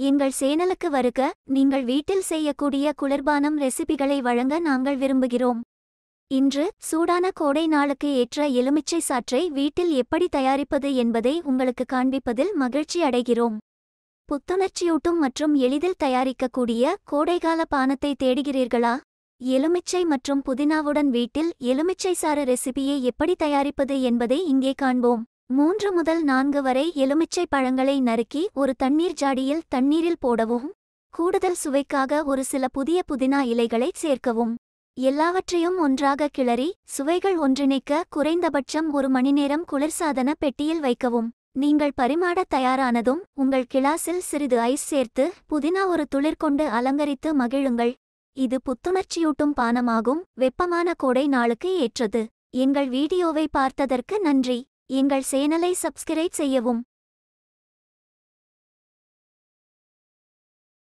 எங்கள் சேனலுக்கு வருக நீங்கள் வீட்டில் செய்யக்கூடிய குளிர்பானம் ரெசிபிகளை வழங்க நாங்கள் விரும்புகிறோம் இன்று சூடான கோடை நாளுக்கு ஏற்ற எலுமிச்சை சாற்றை வீட்டில் எப்படி தயாரிப்பது என்பதை உங்களுக்கு காண்பிப்பதில் மகிழ்ச்சி அடைகிறோம் புத்துணர்ச்சியூட்டும் மற்றும் எளிதில் தயாரிக்கக்கூடிய கோடைகால பானத்தை தேடுகிறீர்களா எலுமிச்சை மற்றும் புதினாவுடன் வீட்டில் எலுமிச்சை சாறு ரெசிபியை எப்படி தயாரிப்பது என்பதை இங்கே காண்போம் மூன்று முதல் நான்கு வரை எலுமிச்சை பழங்களை நறுக்கி ஒரு தண்ணீர் ஜாடியில் தண்ணீரில் போடவும் கூடுதல் சுவைக்காக ஒரு சில புதிய புதினா இலைகளை சேர்க்கவும் எல்லாவற்றையும் ஒன்றாக கிளறி சுவைகள் ஒன்றிணைக்க குறைந்தபட்சம் ஒரு மணிநேரம் குளிர்சாதன பெட்டியில் வைக்கவும் நீங்கள் பரிமாட தயாரானதும் உங்கள் கிளாஸில் சிறிது ஐஸ் சேர்த்து புதினா ஒரு துளிர் கொண்டு அலங்கரித்து மகிழுங்கள் இது புத்துணர்ச்சியூட்டும் பானமாகும் வெப்பமான கோடை நாளுக்கு ஏற்றது எங்கள் வீடியோவை பார்த்ததற்கு நன்றி எங்கள் சேனலை சப்ஸ்கிரைப் செய்யவும்